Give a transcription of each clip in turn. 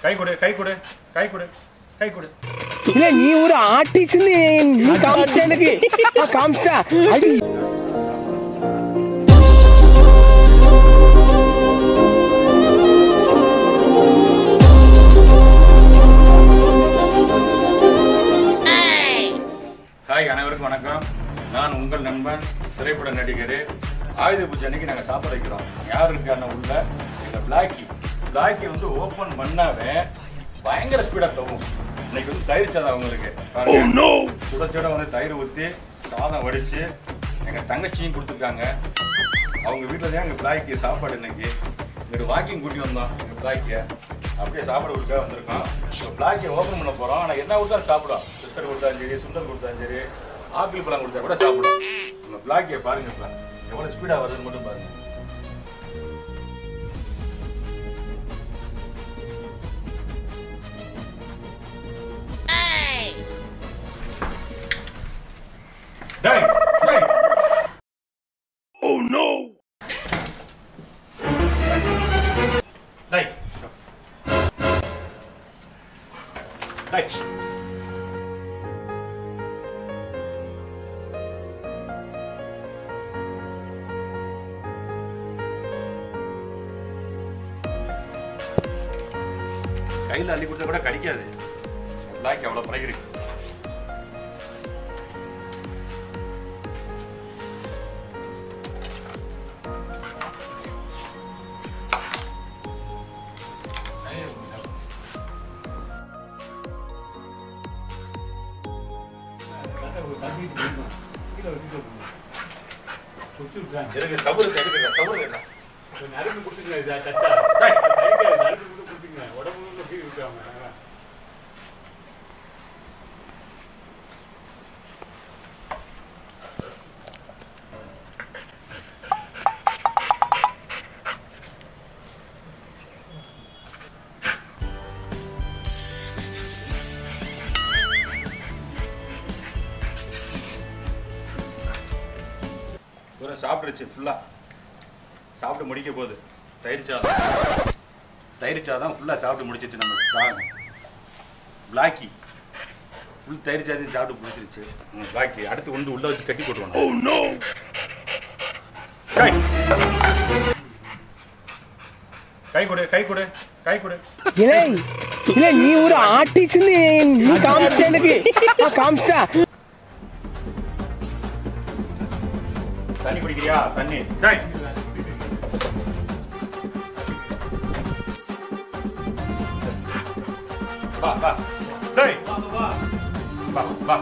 கை கொடு கை கொடு கை கொடு கை கொடு இல்ல நீ ஒரு ஆர்டிஸ்ட்னு நீ காமிச்சிட்ட எனக்கு ஆ, காமிச்சிட்டா அது ஹாய் அனைவருக்கும் வணக்கம் நான் உங்கள் நண்பன் திரைப்பட நடிகர் ஆயுத பூஜை அன்னைக்கு நாங்கள் சாப்பிட வைக்கிறோம் யார் இருக்கான உள்ள இந்த பிளாக்கி பிளாக்கி வந்து ஓப்பன் பண்ணாவே பயங்கர ஸ்பீடாக தவும் இன்னைக்கு வந்து தயிர் சாதம் அவங்களுக்கு பாருங்க சுட சுட வந்து தயிர் ஊற்றி சாதம் வடித்து எங்கள் தங்கச்சியும் கொடுத்துருக்காங்க அவங்க வீட்டில் தான் எங்கள் பிளாக்கி சாப்பாடு இன்னைக்கு இங்கிட்டு வாக்கிங் கூட்டி வந்தோம் எங்கள் பிளாக்கியை அப்படியே சாப்பாடு கொடுக்க வந்திருக்கோம் இப்போ பிளாக்கியை ஓப்பன் பண்ண போகிறோம் ஆனால் என்ன கொடுத்தாலும் சாப்பிடும் பிஸ்கட் கொடுத்தாலும் சரி சுண்டல் கொடுத்தாலும் சரி ஆப்பிள் பழம் கொடுத்தா கூட சாப்பிடும் நம்ம பிளாக்கியை பாருங்க இப்போ எவ்வளோ ஸ்பீடாக வருதுன்னு மட்டும் பாருங்க டேய் டேய் டேய் டேய் கையில் அள்ளி கொடுத்தா கூட கடிக்காது பிளாக் எவ்வளோ பழகி இருக்கு எனக்கு தவறு எடுக்கிறேன் தவறு எடுக்கிறேன் டேய் பூரா சாப்பிட்டுருச்சு ஃபுல்லாக சாப்பிட்டு முடிக்க போகுது தயிர் சாதம் தயிர் சாதம் ஃபுல்லாக சாப்பிட்டு முடிச்சிச்சு நம்ம பிளாக்கி ஃபுல் தயிர் சாதம் சாப்பிட்டு முடிச்சிருச்சு ம், பிளாக்கி அடுத்து கொண்டு உள்ள வச்சு கட்டி போட்டுருவோம் கை கொடு கை கொடு கை கொடு இல்லை இல்ல நீ ஒரு ஆர்டிஸ்ட்னு நீ காமிச்சிட்ட எனக்கு ஆ, காமிச்சிட்டா தண்ணி குடிக்கிறியா தண்ணி டேய் வா வா டேய் வா வா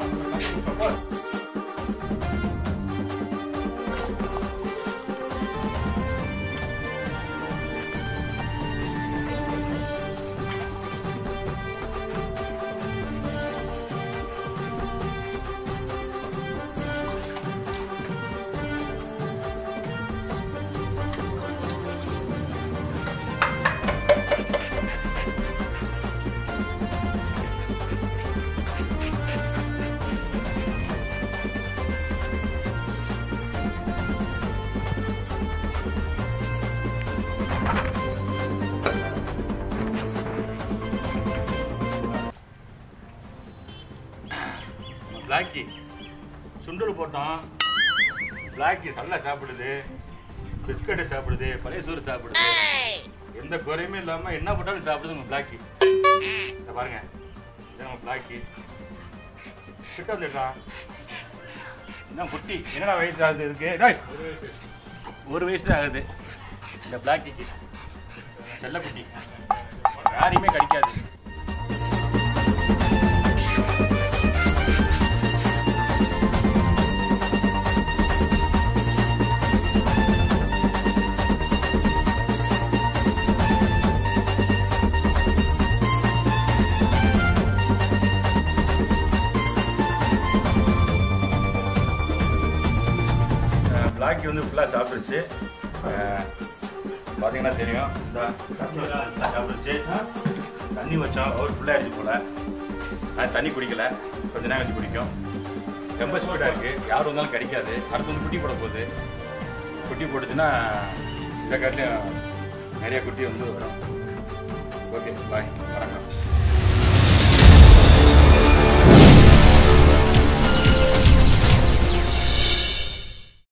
பிளாக்கி சுண்டல் போட்டோம் பிளாக்கி நல்லா சாப்பிடுது பிஸ்கட்டு சாப்பிடுது பழைய சோறு சாப்பிடுது எந்த குறையுமே இல்லாம என்ன போட்டாலும் சாப்பிடுது நம்ம பிளாக்கி இதை பாருங்க இது நம்ம பிளாக்கி கிட்ட வந்துட்டா என்ன குட்டி என்னடா வயசு ஆகுது இதுக்கு டேய், ஒரு வயசு தான் ஆகுது இந்த பிளாக்கிக்கு செல்ல குட்டி யாரையுமே கடிக்காது பிளாக்கி வந்து ஃபுல்லாக சாப்பிட்டுருச்சு அஹ், பார்த்தீங்கன்னா தெரியும் இந்த தண்ணி வச்சா full ஆ சாப்பிட்டுருச்சு தண்ணி வச்சோம் அவர் ஃபுல்லாக ஆயிடுச்சு போல நான் தண்ணி குடிக்கல கொஞ்ச நேரம் வச்சு குடிக்கும் ரொம்ப ஸ்பீடாக இருக்குது யார் வந்தாலும் கிடைக்காது அடுத்து வந்து குட்டி போட போகுது குட்டி போட்டுச்சுன்னா இந்த காட்டிலையும் நிறைய குட்டி வந்து வரும் ஓகே பாய் வரேன்